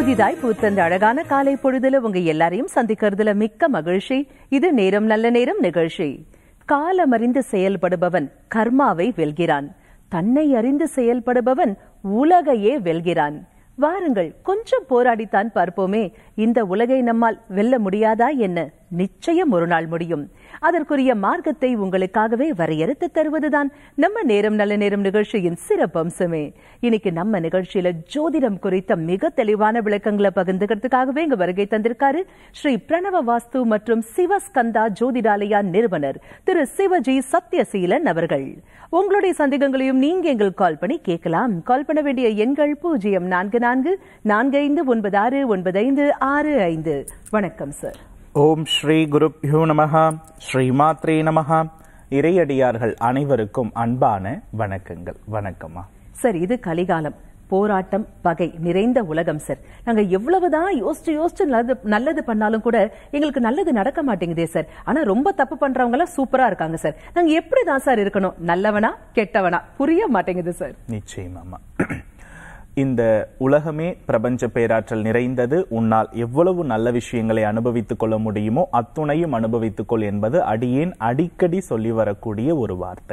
புதிதாய் பூத்தந்த அழகான காலை பொழுதுல உங்க எல்லாரையும் சந்திக்கிறதுல மிக்க மகிழ்ச்சி இது நேரம் நல்ல நேரம் நிகழ்ச்சி காலமறிந்து செயல்படுபவன் கர்மாவை வெல்கிறான் தன்னை அறிந்து செயல்படுபவன் உலகையே வெல்கிறான் வாருங்கள் கொஞ்சம் போராடித்தான் பார்ப்போமே இந்த உலகை நம்மால் வெல்ல முடியாதா என்ன நிச்சயம் ஒரு நாள் முடியும் அதற்குரிய மார்க்கத்தை உங்களுக்காகவே வரையறுத்து தருவதுதான் நம்ம நேரம் நல்ல நேரம் நிகழ்ச்சியின் சிறப்பம்சமே இன்னைக்கு நம்ம நிகழ்ச்சியில ஜோதிடம் குறித்த மிக தெளிவான விளக்கங்களை பகிர்ந்துக்கிறதுக்காகவே இங்க வருகை தந்திருக்காரு ஸ்ரீ பிரணவ வாஸ்து மற்றும் சிவஸ்கந்தா ஜோதிடாலயா நிறுவனர் திரு சிவஜி சத்யசீலன் அவர்கள் உங்களுடைய சந்தேகங்களையும் நீங்க எங்களுக்கு கால் பண்ணி கேட்கலாம் கால் பண்ண வேண்டிய எண்கள் பூஜ்ஜியம் நான்கு நான்கு நான்கு ஐந்து ஒன்பது ஆறு ஒன்பது ஐந்து ஆறு ஐந்து வணக்கம் சார் ஓம் ஸ்ரீ குருப்யோ நமஹா ஸ்ரீ மாத்ரே நமஹா இறையடியார்கள் அனைவருக்கும் அன்பான வணக்கங்கள் வணக்கம்மா சார் இது கலிகாலம் போராட்டம் பகை நிறைந்த உலகம் சார் நாங்க எவ்வளவுதான் யோசிச்சு யோசிச்சு நல்லது நல்லது பண்ணாலும் கூட எங்களுக்கு நல்லது நடக்க மாட்டேங்குதே சார் ஆனா ரொம்ப தப்பு பண்றவங்க எல்லாம் சூப்பரா இருக்காங்க சார் நாங்க எப்படிதான் சார் இருக்கணும் நல்லவனா கெட்டவனா புரிய மாட்டேங்குது சார் நிச்சயமாம்மா இந்த உலகமே பிரபஞ்ச பேராற்றல் நிறைந்தது உன்னால் எவ்வளவு நல்ல விஷயங்களை அனுபவித்துக் கொள்ள முடியுமோ அத்துணையும் அனுபவித்துக் கொள் என்பது அடியேன் அடிக்கடி சொல்லி வரக்கூடிய ஒரு வார்த்தை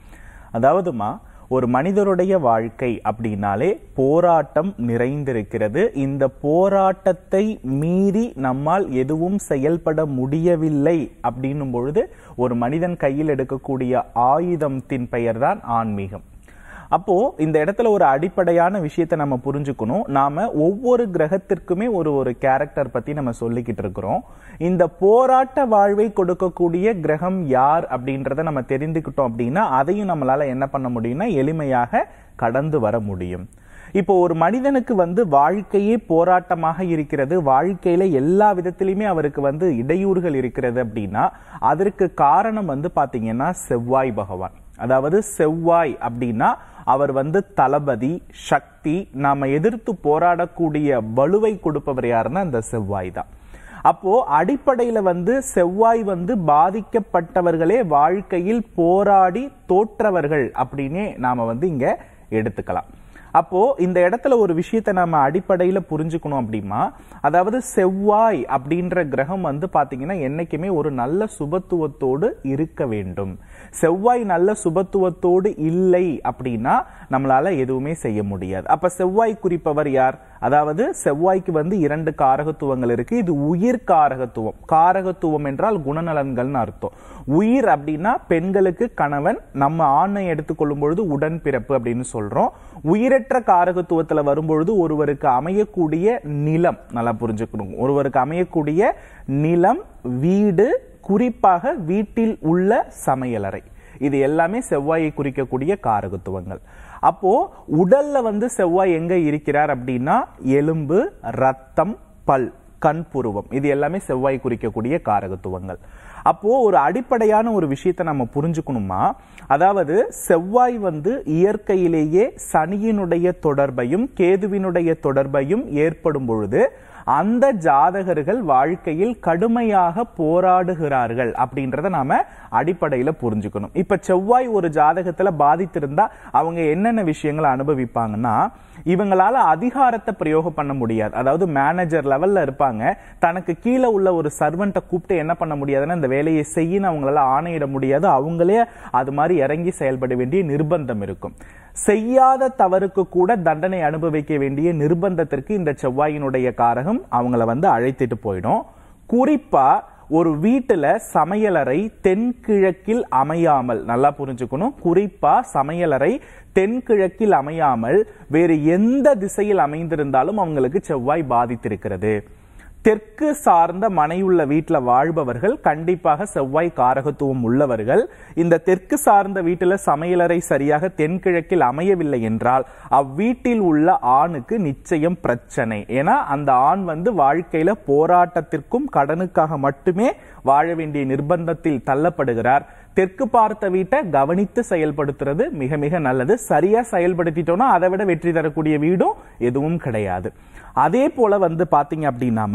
அதாவதுமா ஒரு மனிதருடைய வாழ்க்கை அப்படின்னாலே போராட்டம் நிறைந்திருக்கிறது இந்த போராட்டத்தை மீறி நம்மால் எதுவும் செயல்பட முடியவில்லை அப்படின்னும் பொழுது ஒரு மனிதன் கையில் எடுக்கக்கூடிய ஆயுதத்தின் பெயர்தான் ஆன்மீகம் அப்போ இந்த இடத்துல ஒரு அடிப்படையான விஷயத்தை நம்ம புரிஞ்சுக்கணும் நாம ஒவ்வொரு கிரகத்திற்குமே ஒரு ஒரு கேரக்டர் பத்தி நம்ம சொல்லிக்கிட்டு இருக்கிறோம் இந்த போராட்ட வாழ்வை கொடுக்கக்கூடிய கிரகம் யார் அப்படின்றத நம்ம தெரிந்துக்கிட்டோம் அப்படின்னா அதையும் நம்மளால என்ன பண்ண முடியும்னா எளிமையாக கடந்து வர முடியும் இப்போ ஒரு மனிதனுக்கு வந்து வாழ்க்கையே போராட்டமாக இருக்கிறது வாழ்க்கையில எல்லா விதத்திலுமே அவருக்கு வந்து இடையூறுகள் இருக்கிறது அப்படின்னா அதற்கு காரணம் வந்து பாத்தீங்கன்னா செவ்வாய் பகவான் அதாவது செவ்வாய் அப்படின்னா அவர் வந்து தளபதி சக்தி நாம எதிர்த்து போராடக்கூடிய வலுவை கொடுப்பவர் யாருன்னா அந்த செவ்வாய் தான் அப்போ அடிப்படையில வந்து செவ்வாய் வந்து பாதிக்கப்பட்டவர்களே வாழ்க்கையில் போராடி தோற்றவர்கள் அப்படின்னே நாம வந்து இங்க எடுத்துக்கலாம் அப்போ இந்த இடத்துல ஒரு விஷயத்தை நம்ம அடிப்படையில புரிஞ்சுக்கணும் அப்படின்னா அதாவது செவ்வாய் அப்படின்ற கிரகம் வந்து பாத்தீங்கன்னா என்னைக்குமே ஒரு நல்ல சுபத்துவத்தோடு இருக்க வேண்டும் செவ்வாய் நல்ல சுபத்துவத்தோடு இல்லை அப்படின்னா நம்மளால எதுவுமே செய்ய முடியாது அப்ப செவ்வாய் குறிப்பவர் யார் அதாவது செவ்வாய்க்கு வந்து இரண்டு காரகத்துவங்கள் இருக்கு இது உயிர் காரகத்துவம் காரகத்துவம் என்றால் குணநலன்கள்னு அர்த்தம் உயிர் அப்படின்னா பெண்களுக்கு கணவன் நம்ம ஆணை எடுத்துக்கொள்ளும் பொழுது உடன் பிறப்பு அப்படின்னு சொல்றோம் உயிரற்ற காரகத்துவத்துல வரும்பொழுது ஒருவருக்கு அமையக்கூடிய நிலம் நல்லா புரிஞ்சுக்கணும் ஒருவருக்கு அமையக்கூடிய நிலம் வீடு குறிப்பாக வீட்டில் உள்ள சமையலறை இது எல்லாமே செவ்வாயை குறிக்கக்கூடிய காரகத்துவங்கள் அப்போ உடல்ல வந்து செவ்வாய் எங்க இருக்கிறார் அப்படின்னா எலும்பு ரத்தம் பல் கண் புருவம் இது எல்லாமே செவ்வாய் குறிக்கக்கூடிய காரகத்துவங்கள் அப்போ ஒரு அடிப்படையான ஒரு விஷயத்தை நம்ம புரிஞ்சுக்கணுமா அதாவது செவ்வாய் வந்து இயற்கையிலேயே சனியினுடைய தொடர்பையும் கேதுவினுடைய தொடர்பையும் ஏற்படும் பொழுது அந்த ஜாதகர்கள் வாழ்க்கையில் கடுமையாக போராடுகிறார்கள் அப்படின்றத நாம அடிப்படையில புரிஞ்சுக்கணும் இப்ப செவ்வாய் ஒரு ஜாதகத்துல பாதித்திருந்தா அவங்க என்னென்ன விஷயங்களை அனுபவிப்பாங்கன்னா இவங்களால அதிகாரத்தை பிரயோகம் பண்ண முடியாது அதாவது மேனேஜர் லெவல்ல இருப்பாங்க தனக்கு கீழே உள்ள ஒரு சர்வெண்ட்டை கூப்பிட்டு என்ன பண்ண முடியாதுன்னா இந்த வேலையை செய்யணும் அவங்களால ஆணையிட முடியாது அவங்களே அது மாதிரி இறங்கி செயல்பட வேண்டிய நிர்பந்தம் இருக்கும் செய்யாத தவறுக்கு கூட தண்டனை அனுபவிக்க வேண்டிய நிர்பந்தத்திற்கு இந்த செவ்வாயினுடைய காரகம் அவங்கள வந்து அழைத்துட்டு போயிடும் குறிப்பா ஒரு வீட்டுல சமையலறை தென்கிழக்கில் அமையாமல் நல்லா புரிஞ்சுக்கணும் குறிப்பா சமையலறை தென்கிழக்கில் அமையாமல் வேறு எந்த திசையில் அமைந்திருந்தாலும் அவங்களுக்கு செவ்வாய் பாதித்திருக்கிறது தெற்கு சார்ந்த மனையுள்ள வீட்டில் வாழ்பவர்கள் கண்டிப்பாக செவ்வாய் காரகத்துவம் உள்ளவர்கள் இந்த தெற்கு சார்ந்த வீட்டில் சமையலறை சரியாக தென்கிழக்கில் அமையவில்லை என்றால் அவ்வீட்டில் உள்ள ஆணுக்கு நிச்சயம் பிரச்சனை ஏன்னா அந்த ஆண் வந்து வாழ்க்கையில போராட்டத்திற்கும் கடனுக்காக மட்டுமே வாழ வேண்டிய நிர்பந்தத்தில் தள்ளப்படுகிறார் தெற்கு பார்த்த வீட்டை கவனித்து செயல்படுத்துறது மிக மிக நல்லது சரியா செயல்படுத்திட்டோம்னா அதை விட வெற்றி தரக்கூடிய வீடும் எதுவும் கிடையாது அதே போல வந்து பாத்தீங்க அப்படின்னாமா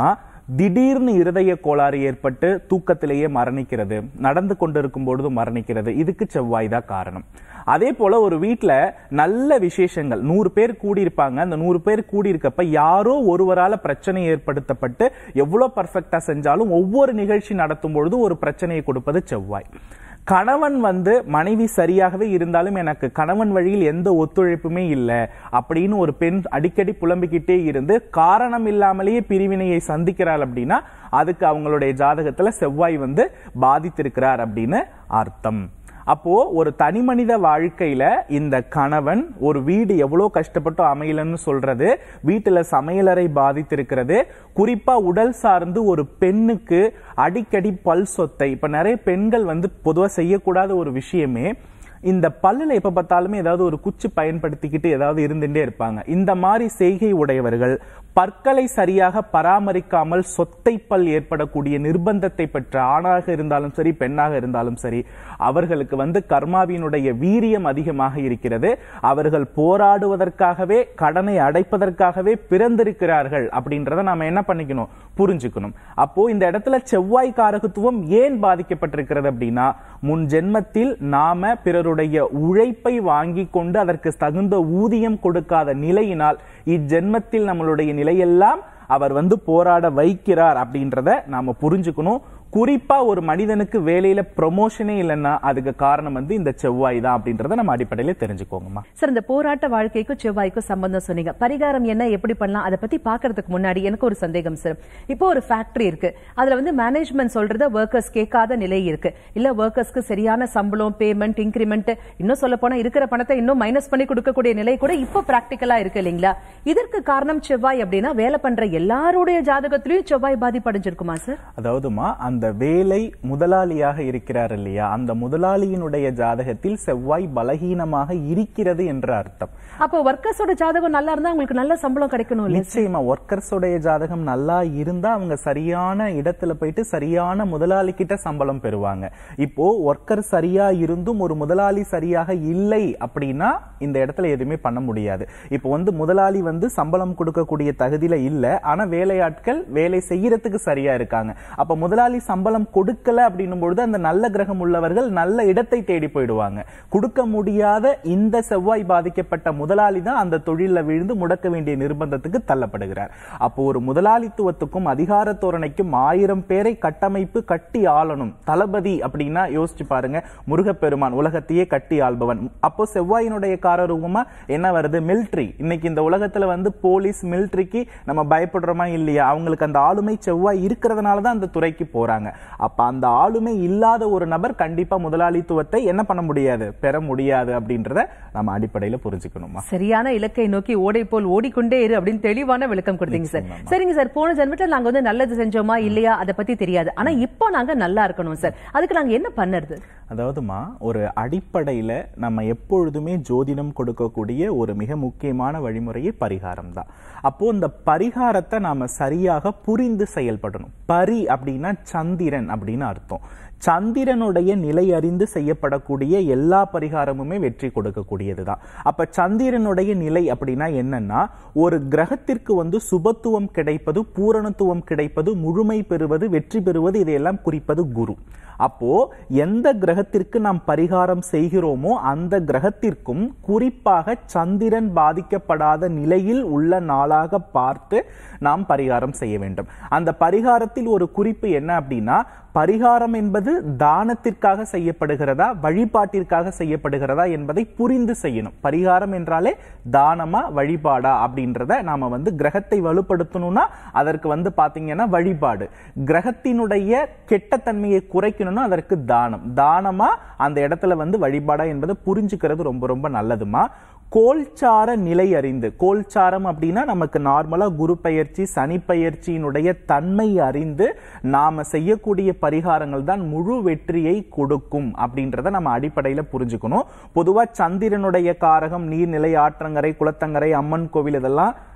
திடீர்னு இருதய கோளாறு ஏற்பட்டு தூக்கத்திலேயே மரணிக்கிறது நடந்து கொண்டிருக்கும் பொழுது மரணிக்கிறது இதுக்கு செவ்வாய் தான் காரணம் அதே போல ஒரு வீட்ல நல்ல விசேஷங்கள் நூறு பேர் கூடியிருப்பாங்க அந்த நூறு பேர் கூடியிருக்கப்ப யாரோ ஒருவரால பிரச்சனை ஏற்படுத்தப்பட்டு எவ்வளவு பர்ஃபெக்டா செஞ்சாலும் ஒவ்வொரு நிகழ்ச்சி நடத்தும் பொழுது ஒரு பிரச்சனையை கொடுப்பது செவ்வாய் கணவன் வந்து மனைவி சரியாகவே இருந்தாலும் எனக்கு கணவன் வழியில் எந்த ஒத்துழைப்புமே இல்லை அப்படின்னு ஒரு பெண் அடிக்கடி புலம்பிக்கிட்டே இருந்து காரணம் இல்லாமலேயே பிரிவினையை சந்திக்கிறாள் அப்படின்னா அதுக்கு அவங்களுடைய ஜாதகத்துல செவ்வாய் வந்து பாதித்திருக்கிறார் அப்படின்னு அர்த்தம் அப்போ ஒரு தனி மனித வாழ்க்கையில இந்த கணவன் ஒரு வீடு எவ்வளவு கஷ்டப்பட்டு அமையலன்னு சொல்றது வீட்டுல சமையலறை பாதித்திருக்கிறது குறிப்பா உடல் சார்ந்து ஒரு பெண்ணுக்கு அடிக்கடி பல் சொத்தை இப்ப நிறைய பெண்கள் வந்து பொதுவா செய்யக்கூடாத ஒரு விஷயமே இந்த பல்லுல எப்ப பார்த்தாலுமே ஏதாவது ஒரு குச்சி பயன்படுத்திக்கிட்டு ஏதாவது இருந்துட்டே இருப்பாங்க இந்த மாதிரி செய்கை உடையவர்கள் பற்களை சரியாக பராமரிக்காமல் சொத்தை பல் ஏற்படக்கூடிய நிர்பந்தத்தை பெற்ற ஆணாக இருந்தாலும் சரி பெண்ணாக இருந்தாலும் சரி அவர்களுக்கு வந்து கர்மாவினுடைய வீரியம் அதிகமாக இருக்கிறது அவர்கள் போராடுவதற்காகவே கடனை அடைப்பதற்காகவே பிறந்திருக்கிறார்கள் அப்படின்றத நாம என்ன பண்ணிக்கணும் புரிஞ்சுக்கணும் அப்போ இந்த இடத்துல செவ்வாய் காரகத்துவம் ஏன் பாதிக்கப்பட்டிருக்கிறது அப்படின்னா முன் ஜென்மத்தில் நாம பிறருடைய உழைப்பை வாங்கி கொண்டு அதற்கு தகுந்த ஊதியம் கொடுக்காத நிலையினால் இஜென்மத்தில் நம்மளுடைய நிலையெல்லாம் அவர் வந்து போராட வைக்கிறார் அப்படின்றத நாம புரிஞ்சுக்கணும் குறிப்பா ஒரு மனிதனுக்கு வேலையில ப்ரொமோஷனே இல்லைன்னா அதுக்கு காரணம் வந்து இந்த செவ்வாய் தான் அப்படின்றத நம்ம அடிப்படையில தெரிஞ்சுக்கோங்கம்மா சார் இந்த போராட்ட வாழ்க்கைக்கும் செவ்வாய்க்கும் சம்பந்தம் சொன்னீங்க பரிகாரம் என்ன எப்படி பண்ணலாம் அதை பத்தி பாக்குறதுக்கு முன்னாடி எனக்கு ஒரு சந்தேகம் சார் இப்போ ஒரு ஃபேக்டரி இருக்கு அதுல வந்து மேனேஜ்மெண்ட் சொல்றத ஒர்க்கர்ஸ் கேட்காத நிலை இருக்கு இல்ல ஒர்க்கர்ஸ்க்கு சரியான சம்பளம் பேமெண்ட் இன்கிரிமெண்ட் இன்னும் சொல்ல போனா இருக்கிற பணத்தை இன்னும் மைனஸ் பண்ணி கொடுக்கக்கூடிய நிலை கூட இப்போ பிராக்டிக்கலா இருக்கு இல்லைங்களா இதற்கு காரணம் செவ்வாய் அப்படின்னா வேலை பண்ற எல்லாருடைய ஜாதகத்திலயும் செவ்வாய் பாதிப்படைஞ்சிருக்குமா சார் அதாவதுமா அந்த வேலை முதலாளியாக இருக்கிறார் இல்லையா அந்த முதலாளியினுடைய ஜாதகத்தில் செவ்வாய் பலகீனமாக இருக்கிறது என்று அர்த்தம் அப்போ ஒர்க்கர்ஸோட ஜாதகம் நல்லா இருந்தா உங்களுக்கு நல்ல சம்பளம் கிடைக்கணும் இல்ல நிச்சயமா ஒர்க்கர்ஸோடைய ஜாதகம் நல்லா இருந்தா அவங்க சரியான இடத்துல போயிட்டு சரியான முதலாளி கிட்ட சம்பளம் பெறுவாங்க இப்போ ஒர்க்கர் சரியா இருந்தும் ஒரு முதலாளி சரியாக இல்லை அப்படின்னா இந்த இடத்துல எதுவுமே பண்ண முடியாது இப்போ வந்து முதலாளி வந்து சம்பளம் கொடுக்கக்கூடிய தகுதியில இல்ல ஆனா வேலையாட்கள் வேலை செய்யறதுக்கு சரியா இருக்காங்க அப்ப முதலாளி சம்பளம் கொடுக்கல அப்படின்னும் பொழுது அந்த நல்ல கிரகம் உள்ளவர்கள் நல்ல இடத்தை தேடி போயிடுவாங்க கொடுக்க முடியாத இந்த செவ்வாய் பாதிக்கப்பட்ட முதலாளி தான் அந்த தொழில விழுந்து முடக்க வேண்டிய நிர்பந்தத்துக்கு தள்ளப்படுகிறார் அப்போ ஒரு முதலாளித்துவத்துக்கும் அதிகார தோரணைக்கும் ஆயிரம் பேரை கட்டமைப்பு கட்டி ஆளணும் தளபதி அப்படின்னா யோசிச்சு பாருங்க முருகப்பெருமான் உலகத்தையே கட்டி ஆள்பவன் அப்போ செவ்வாயினுடைய காரரூபமா என்ன வருது மிலிட்ரி இன்னைக்கு இந்த உலகத்துல வந்து போலீஸ் மிலிட்ரிக்கு நம்ம பயப்படுறோமா இல்லையா அவங்களுக்கு அந்த ஆளுமை செவ்வாய் இருக்கிறதுனால தான் அந்த துறைக்கு போறாங்க அப்ப அந்த ஆளுமை இல்லாத ஒரு நபர் கண்டிப்பா முதலாளித்துவத்தை என்ன பண்ண முடியாது பெற முடியாது அப்படின்றத நம்ம அடிப்படையில புரிஞ்சுக்கணுமா சரியான இலக்கை நோக்கி ஓடை போல் ஓடிக்கொண்டே இரு அப்படின்னு தெளிவான விளக்கம் கொடுத்தீங்க சார் சரிங்க சார் போன ஜென்மத்தில் நாங்க வந்து நல்லது செஞ்சோமா இல்லையா அதை பத்தி தெரியாது ஆனா இப்போ நாங்க நல்லா இருக்கணும் சார் அதுக்கு நாங்க என்ன பண்ணுறது அதாவதுமா ஒரு அடிப்படையில நம்ம எப்பொழுதுமே ஜோதிடம் கொடுக்கக்கூடிய ஒரு மிக முக்கியமான வழிமுறையே பரிகாரம் தான் அப்போ இந்த பரிகாரத்தை நாம சரியாக புரிந்து செயல்படணும் பரி அப்படின்னா சந்திரன் அப்படின்னு அர்த்தம் சந்திரனுடைய நிலை அறிந்து செய்யப்படக்கூடிய எல்லா பரிகாரமுமே வெற்றி கொடுக்கக்கூடியதுதான் அப்ப சந்திரனுடைய நிலை அப்படின்னா என்னன்னா ஒரு கிரகத்திற்கு வந்து சுபத்துவம் கிடைப்பது பூரணத்துவம் கிடைப்பது முழுமை பெறுவது வெற்றி பெறுவது இதையெல்லாம் குறிப்பது குரு அப்போ எந்த கிரகத்திற்கு நாம் பரிகாரம் செய்கிறோமோ அந்த கிரகத்திற்கும் குறிப்பாக சந்திரன் பாதிக்கப்படாத நிலையில் உள்ள நாளாக பார்த்து நாம் பரிகாரம் செய்ய வேண்டும் அந்த பரிகாரத்தில் ஒரு குறிப்பு என்ன அப்படின்னா பரிகாரம் என்பது தானத்திற்காக செய்யப்படுகிறதா வழிபாட்டிற்காக செய்யப்படுகிறதா என்பதை புரிந்து செய்யணும் பரிகாரம் என்றாலே தானமா வழிபாடா அப்படின்றத நாம வந்து கிரகத்தை வலுப்படுத்தணும்னா அதற்கு வந்து பாத்தீங்கன்னா வழிபாடு கிரகத்தினுடைய கெட்டத்தன்மையை குறைக்கணும்னா அதற்கு தானம் தானமா அந்த இடத்துல வந்து வழிபாடா என்பதை புரிஞ்சுக்கிறது ரொம்ப ரொம்ப நல்லதுமா கோல்சார நிலை அறிந்து கோல்சாரம் அப்படின்னா நமக்கு நார்மலா குரு பயிற்சி சனி பயிற்சியினுடைய தன்மை அறிந்து நாம செய்யக்கூடிய பரிகாரங்கள் தான் முழு வெற்றியை கொடுக்கும் அப்படின்றத நம்ம அடிப்படையில புரிஞ்சுக்கணும் பொதுவா சந்திரனுடைய காரகம் நீர்நிலை ஆற்றங்கரை குளத்தங்கரை அம்மன் கோவில் இதெல்லாம்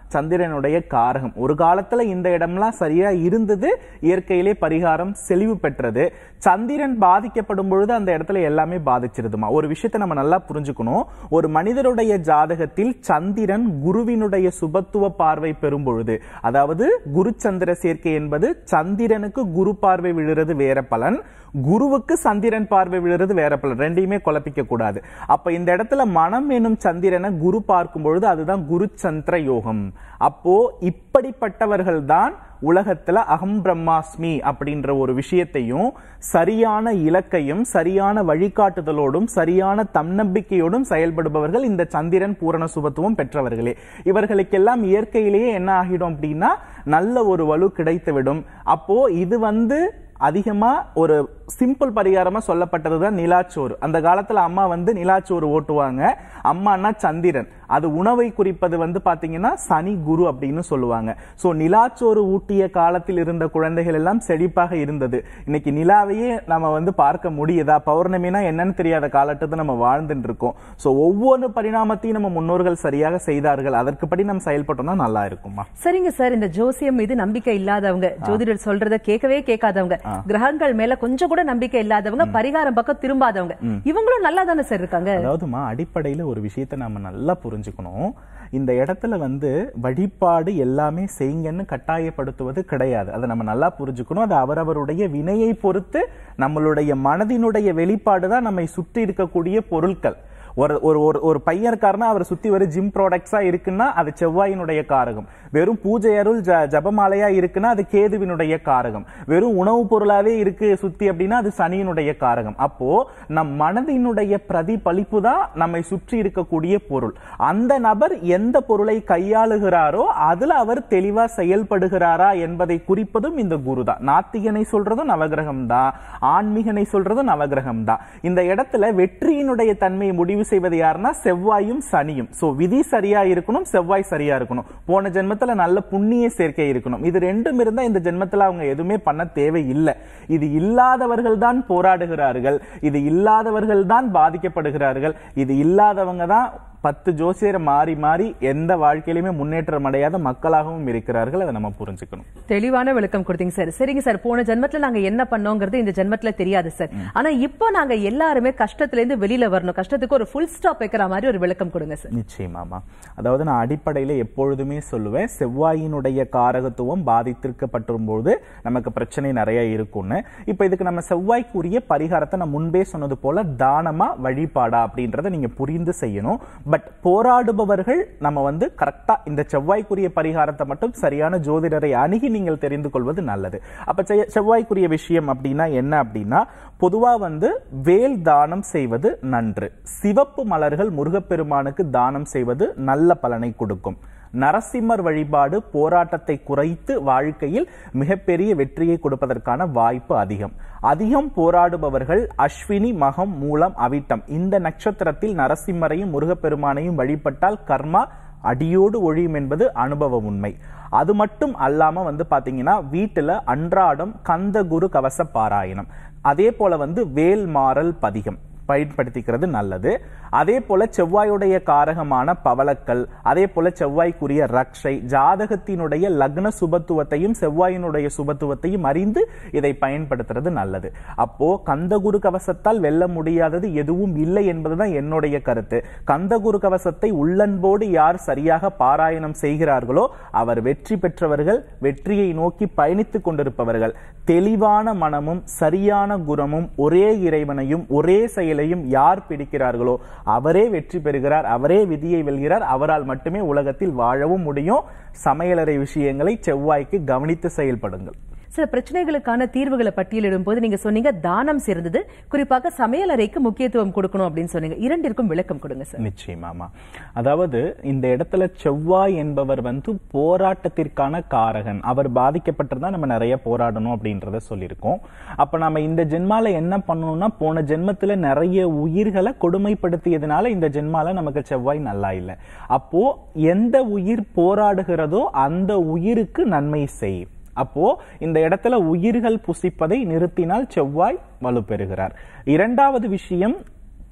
சந்திரனுடைய காரகம் ஒரு காலத்துல இந்த இடம்லாம் சரியா இருந்தது இயற்கையிலே பரிகாரம் செழிவு பெற்றது சந்திரன் பாதிக்கப்படும் பொழுது அந்த இடத்துல எல்லாமே பாதிச்சிருதுமா ஒரு விஷயத்தை நம்ம நல்லா புரிஞ்சுக்கணும் ஒரு மனிதருடைய ஜாதகத்தில் சந்திரன் குருவினுடைய சுபத்துவ பார்வை பெறும் பொழுது அதாவது குரு சந்திர சேர்க்கை என்பது சந்திரனுக்கு குரு பார்வை விழுறது வேற பலன் குருவுக்கு சந்திரன் பார்வை விழுறது வேற பலன் ரெண்டையுமே குழப்பிக்க கூடாது அப்ப இந்த இடத்துல மனம் எனும் சந்திரனை குரு பார்க்கும் பொழுது அதுதான் குரு சந்திர யோகம் அப்போ இப்படிப்பட்டவர்கள் தான் உலகத்துல அகம் பிரம்மாஸ்மி அப்படின்ற ஒரு விஷயத்தையும் சரியான இலக்கையும் சரியான வழிகாட்டுதலோடும் சரியான தன்னம்பிக்கையோடும் செயல்படுபவர்கள் இந்த சந்திரன் பூரண சுபத்துவம் பெற்றவர்களே இவர்களுக்கெல்லாம் இயற்கையிலேயே என்ன ஆகிடும் அப்படின்னா நல்ல ஒரு வலு கிடைத்துவிடும் அப்போ இது வந்து அதிகமா ஒரு சிம்பிள் பரிகாரமா சொல்லப்பட்டதுதான் நிலாச்சோறு அந்த காலத்துல அம்மா வந்து நிலாச்சோறு ஓட்டுவாங்க அம்மானா சந்திரன் அது உணவை குறிப்பது வந்து பாத்தீங்கன்னா சனி குரு அப்படின்னு சொல்லுவாங்க சோ நிலாச்சோறு ஊட்டிய காலத்தில் இருந்த குழந்தைகள் எல்லாம் செழிப்பாக இருந்தது இன்னைக்கு நிலாவையே நம்ம வந்து பார்க்க முடியுதா பௌர்ணமினா என்னன்னு தெரியாத காலத்தை நம்ம வாழ்ந்துட்டு இருக்கோம் சோ ஒவ்வொரு பரிணாமத்தையும் நம்ம முன்னோர்கள் சரியாக செய்தார்கள் அதற்குப்படி நம்ம செயல்பட்டோம்னா நல்லா இருக்குமா சரிங்க சார் இந்த ஜோசியம் மீது நம்பிக்கை இல்லாதவங்க ஜோதிடர் சொல்றத கேட்கவே கேட்காதவங்க கிரகங்கள் மேல கொஞ்சம் கூட நம்பிக்கை இல்லாதவங்க பரிகாரம் பக்கம் திரும்பாதவங்க இவங்களும் நல்லா தானே சார் இருக்காங்க அதாவதுமா அடிப்படையில ஒரு விஷயத்தை நாம நல்லா புரிஞ்சுக்கணும் இந்த இடத்துல வந்து வழிபாடு எல்லாமே செய்யுங்கன்னு கட்டாயப்படுத்துவது கிடையாது அதை நம்ம நல்லா புரிஞ்சுக்கணும் அது அவரவருடைய வினையை பொறுத்து நம்மளுடைய மனதினுடைய வெளிப்பாடு தான் நம்மை சுற்றி இருக்கக்கூடிய பொருட்கள் ஒரு ஒரு ஒரு ஒரு பையன் இருக்காருன்னா அவரை சுத்தி வர ஜிம் ப்ராடக்ட்ஸா இருக்குன்னா அது செவ்வாயினுடைய காரகம் வெறும் பூஜை அருள் ஜ ஜபமாலையா இருக்குன்னா அது கேதுவினுடைய காரகம் வெறும் உணவுப் பொருளாவே இருக்கு சுத்தி அப்படின்னா அது சனியினுடைய காரகம் அப்போ நம் மனதினுடைய பிரதிபலிப்பு தான் நம்மை சுற்றி இருக்கக்கூடிய பொருள் அந்த நபர் எந்த பொருளை கையாளுகிறாரோ அதுல அவர் தெளிவா செயல்படுகிறாரா என்பதை குறிப்பதும் இந்த குரு தான் நாத்திகனை சொல்றதும் நவகிரகம் தான் ஆன்மீகனை சொல்றதும் நவகிரகம் தான் இந்த இடத்துல வெற்றியினுடைய தன்மையை முடிவு செய்வது யாருன்னா செவ்வாயும் சனியும் சோ விதி சரியா இருக்கணும் செவ்வாய் சரியா இருக்கணும் போன ஜென்மத்துல நல்ல புண்ணிய சேர்க்கை இருக்கணும் இது ரெண்டும் இருந்தா இந்த ஜென்மத்துல அவங்க எதுவுமே பண்ண தேவை இல்லை இது இல்லாதவர்கள் தான் போராடுகிறார்கள் இது இல்லாதவர்கள் தான் பாதிக்கப்படுகிறார்கள் இது இல்லாதவங்க தான் பத்து ஜோசியர் மாறி மாறி எந்த வாழ்க்கையிலுமே முன்னேற்றம் அடையாத மக்களாகவும் இருக்கிறார்கள் அதை நம்ம புரிஞ்சுக்கணும் தெளிவான விளக்கம் கொடுத்தீங்க சார் சரிங்க சார் போன ஜென்மத்துல நாங்க என்ன பண்ணோங்கிறது இந்த ஜென்மத்துல தெரியாது சார் ஆனா இப்போ நாங்க எல்லாருமே கஷ்டத்துல இருந்து வெளியில வரணும் கஷ்டத்துக்கு ஒரு ஃபுல் ஸ்டாப் வைக்கிற மாதிரி ஒரு விளக்கம் கொடுங்க சார் நிச்சயமாமா அதாவது நான் அடிப்படையில எப்பொழுதுமே சொல்லுவேன் செவ்வாயினுடைய காரகத்துவம் பாதித்திருக்கப்பட்டும் போது நமக்கு பிரச்சனை நிறைய இருக்கும்னு இப்ப இதுக்கு நம்ம செவ்வாய்க்குரிய பரிகாரத்தை நான் முன்பே சொன்னது போல தானமா வழிபாடா அப்படின்றத நீங்க புரிந்து செய்யணும் பட் போராடுபவர்கள் நம்ம வந்து கரெக்டா இந்த செவ்வாய்க்குரிய பரிகாரத்தை மட்டும் சரியான ஜோதிடரை அணுகி நீங்கள் தெரிந்து கொள்வது நல்லது அப்ப செ- செவ்வாய்க்குரிய விஷயம் அப்படின்னா என்ன அப்படின்னா பொதுவா வந்து வேல் தானம் செய்வது நன்று சிவப்பு மலர்கள் முருகப்பெருமானுக்கு தானம் செய்வது நல்ல பலனை கொடுக்கும் நரசிம்மர் வழிபாடு போராட்டத்தை குறைத்து வாழ்க்கையில் மிகப்பெரிய வெற்றியை கொடுப்பதற்கான வாய்ப்பு அதிகம் அதிகம் போராடுபவர்கள் அஸ்வினி மகம் மூலம் அவிட்டம் இந்த நட்சத்திரத்தில் நரசிம்மரையும் முருகப்பெருமானையும் வழிபட்டால் கர்மா அடியோடு ஒழியும் என்பது அனுபவ உண்மை அது மட்டும் அல்லாம வந்து பாத்தீங்கன்னா வீட்டுல அன்றாடம் கந்த குரு கவச பாராயணம் அதே போல வந்து வேல்மாறல் பதிகம் பயன்படுத்திக்கிறது நல்லது அதே போல செவ்வாயுடைய காரகமான பவளக்கல் அதே போல செவ்வாய்க்குரிய ரக்ஷை ஜாதகத்தினுடைய லக்ன சுபத்துவத்தையும் செவ்வாயினுடைய சுபத்துவத்தையும் அறிந்து இதை பயன்படுத்துறது நல்லது அப்போ கந்தகுரு கவசத்தால் வெல்ல முடியாதது எதுவும் இல்லை என்பதுதான் என்னுடைய கருத்து கந்தகுரு கவசத்தை உள்ளன்போடு யார் சரியாக பாராயணம் செய்கிறார்களோ அவர் வெற்றி பெற்றவர்கள் வெற்றியை நோக்கி பயணித்துக் கொண்டிருப்பவர்கள் தெளிவான மனமும் சரியான குணமும் ஒரே இறைவனையும் ஒரே செயலையும் யார் பிடிக்கிறார்களோ அவரே வெற்றி பெறுகிறார் அவரே விதியை வெல்கிறார் அவரால் மட்டுமே உலகத்தில் வாழவும் முடியும் சமையலறை விஷயங்களை செவ்வாய்க்கு கவனித்து செயல்படுங்கள் சில பிரச்சனைகளுக்கான தீர்வுகளை பட்டியலிடும் போது நீங்க சொன்னீங்க தானம் சிறந்தது குறிப்பாக சமையல் அறைக்கு முக்கியத்துவம் கொடுக்கணும் அப்படின்னு சொன்னீங்க இரண்டிற்கும் விளக்கம் கொடுங்க சார் நிச்சயமாமா அதாவது இந்த இடத்துல செவ்வாய் என்பவர் வந்து போராட்டத்திற்கான காரகன் அவர் பாதிக்கப்பட்டிருந்தா நம்ம நிறைய போராடணும் அப்படின்றத சொல்லியிருக்கோம் அப்ப நம்ம இந்த ஜென்மால என்ன பண்ணணும்னா போன ஜென்மத்துல நிறைய உயிர்களை கொடுமைப்படுத்தியதுனால இந்த ஜென்மால நமக்கு செவ்வாய் நல்லா இல்லை அப்போ எந்த உயிர் போராடுகிறதோ அந்த உயிருக்கு நன்மை செய் அப்போ இந்த இடத்துல உயிர்கள் புசிப்பதை நிறுத்தினால் செவ்வாய் வலுப்பெறுகிறார் இரண்டாவது விஷயம்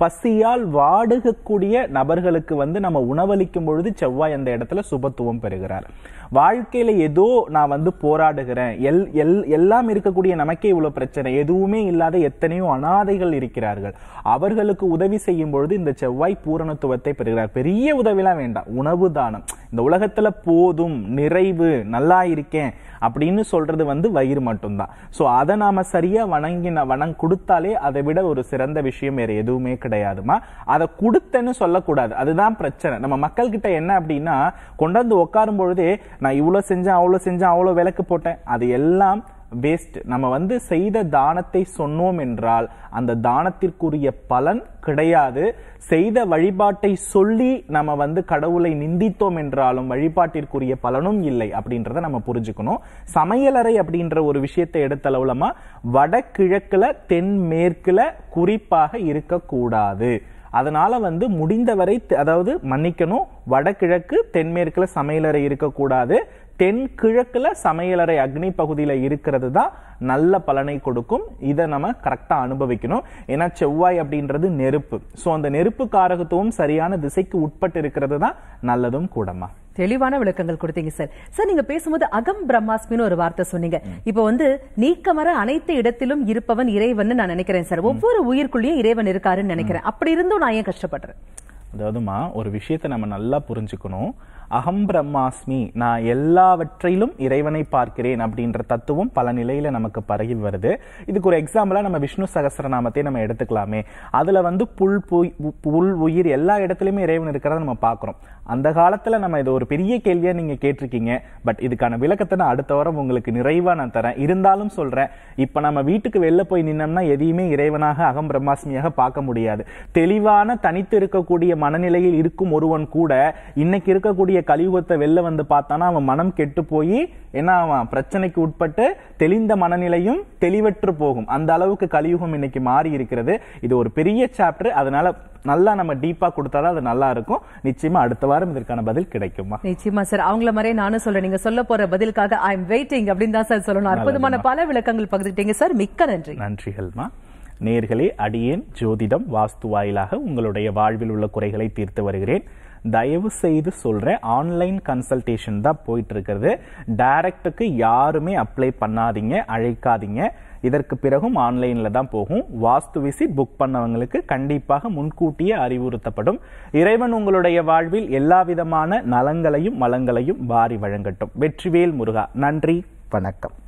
பசியால் வாடுகக்கூடிய நபர்களுக்கு வந்து நம்ம உணவளிக்கும் பொழுது செவ்வாய் அந்த இடத்துல சுபத்துவம் பெறுகிறார் வாழ்க்கையில ஏதோ நான் வந்து போராடுகிறேன் எல் எல் எல்லாம் இருக்கக்கூடிய நமக்கே இவ்வளவு பிரச்சனை எதுவுமே இல்லாத எத்தனையோ அனாதைகள் இருக்கிறார்கள் அவர்களுக்கு உதவி செய்யும் பொழுது இந்த செவ்வாய் பூரணத்துவத்தை பெறுகிறார் பெரிய உதவிலாம் வேண்டாம் உணவு தானம் இந்த உலகத்துல போதும் நிறைவு நல்லா இருக்கேன் அப்படின்னு சொல்றது வந்து வயிறு மட்டும்தான் சோ அதை நாம சரியா வணங்கி வணங் கொடுத்தாலே அதை விட ஒரு சிறந்த விஷயம் வேற எதுவுமே கிடையாதுமா அதை கொடுத்தேன்னு சொல்லக்கூடாது அதுதான் பிரச்சனை நம்ம மக்கள் கிட்ட என்ன அப்படின்னா கொண்டாந்து உட்காரும் பொழுதே நான் இவ்வளவு செஞ்சேன் அவ்வளவு செஞ்சேன் அவ்வளவு விளக்கு போட்டேன் அது எல்லாம் வேஸ்ட் நம்ம வந்து செய்த தானத்தை சொன்னோம் என்றால் அந்த தானத்திற்குரிய பலன் கிடையாது செய்த வழிபாட்டை சொல்லி நம்ம வந்து கடவுளை நிந்தித்தோம் என்றாலும் வழிபாட்டிற்குரிய பலனும் இல்லை அப்படின்றத நம்ம புரிஞ்சுக்கணும் சமையலறை அப்படின்ற ஒரு விஷயத்தை எடுத்தளவுலமா வடகிழக்குல தென்மேற்குல குறிப்பாக இருக்கக்கூடாது அதனால வந்து முடிந்தவரை த- அதாவது மன்னிக்கணும் வடகிழக்கு தென்மேற்குல சமையலறை இருக்கக்கூடாது தென்கிழக்குல சமையலறை அக்னி பகுதியில இருக்கிறது தான் நல்ல பலனை கொடுக்கும் இதை நம்ம கரெக்டா அனுபவிக்கணும் ஏன்னா செவ்வாய் அப்படின்றது நெருப்பு சோ அந்த நெருப்பு காரகத்துவம் சரியான திசைக்கு உட்பட்டு இருக்கிறது தான் நல்லதும் கூடமா தெளிவான விளக்கங்கள் கொடுத்தீங்க சார் சார் நீங்க பேசும்போது அகம் பிரம்மாஸ்மின்னு ஒரு வார்த்தை சொன்னீங்க இப்போ வந்து நீக்கமர அனைத்து இடத்திலும் இருப்பவன் இறைவன் நான் நினைக்கிறேன் சார் ஒவ்வொரு உயிர்க்குள்ளேயும் இறைவன் இருக்காருன்னு நினைக்கிறேன் அப்படி இருந்தும் நான் ஏன் கஷ்டப்படுறேன் அதாவதுமா ஒரு விஷயத்தை நம்ம நல்லா புரிஞ்சுக்கணும் அகம் பிரம்மாஸ்மி நான் எல்லாவற்றிலும் இறைவனை பார்க்கிறேன் அப்படின்ற தத்துவம் பல நிலையில நமக்கு பரகி வருது இதுக்கு ஒரு எக்ஸாம்பிளா நம்ம விஷ்ணு சகஸ்ரநாமத்தை நம்ம எடுத்துக்கலாமே அதுல வந்து புல் புய்- புல் உயிர் எல்லா இடத்துலயுமே இறைவன் இருக்கிறத நம்ம பார்க்கிறோம் அந்த காலத்துல நம்ம இது ஒரு பெரிய கேள்வியா நீங்க கேட்டிருக்கீங்க பட் இதுக்கான விளக்கத்தை நான் அடுத்த வாரம் உங்களுக்கு நிறைவா நான் தரேன் இருந்தாலும் சொல்றேன் இப்ப நம்ம வீட்டுக்கு வெளில போய் நின்னோம்னா எதையுமே இறைவனாக அகம் பிரம்மாஸ்மியாக பார்க்க முடியாது தெளிவான தனித்து இருக்கக்கூடிய மனநிலையில் இருக்கும் ஒருவன் கூட இன்னைக்கு இருக்கக்கூடிய கலியுகத்தை வெளில வந்து பார்த்தானா அவன் மனம் கெட்டு போய் என்ன அவன் பிரச்சனைக்கு உட்பட்டு தெளிந்த மனநிலையும் தெளிவற்று போகும் அந்த அளவுக்கு கலியுகம் இன்னைக்கு மாறி இருக்கிறது இது ஒரு பெரிய சாப்டர் அதனால நல்லா நம்ம டீப்பா கொடுத்தாதான் அது நல்லா இருக்கும் நிச்சயமா அடுத்த வாரம் இதற்கான பதில் கிடைக்குமா நிச்சயமா சார் அவங்கள மாதிரியே நானும் சொல்றேன் நீங்க சொல்ல போற பதிலுக்காக ஐ எம் வெயிட்டிங் அப்படின்னு தான் சார் சொல்லணும் அற்புதமான பல விளக்கங்கள் பகிர்ந்துட்டீங்க சார் மிக்க நன்றி நன்றிகள்மா நேர்களே அடியேன் ஜோதிடம் வாஸ்து வாயிலாக உங்களுடைய வாழ்வில் உள்ள குறைகளை தீர்த்து வருகிறேன் தயவு செய்து சொல்றேன் ஆன்லைன் கன்சல்டேஷன் தான் போயிட்டு இருக்கிறது டைரக்டுக்கு யாருமே அப்ளை பண்ணாதீங்க அழைக்காதீங்க இதற்கு பிறகும் ஆன்லைன்ல தான் போகும் வாஸ்து விசிட் புக் பண்ணவங்களுக்கு கண்டிப்பாக முன்கூட்டியே அறிவுறுத்தப்படும் இறைவன் உங்களுடைய வாழ்வில் எல்லா விதமான நலங்களையும் வளங்களையும் வாரி வழங்கட்டும் வெற்றிவேல் முருகா நன்றி வணக்கம்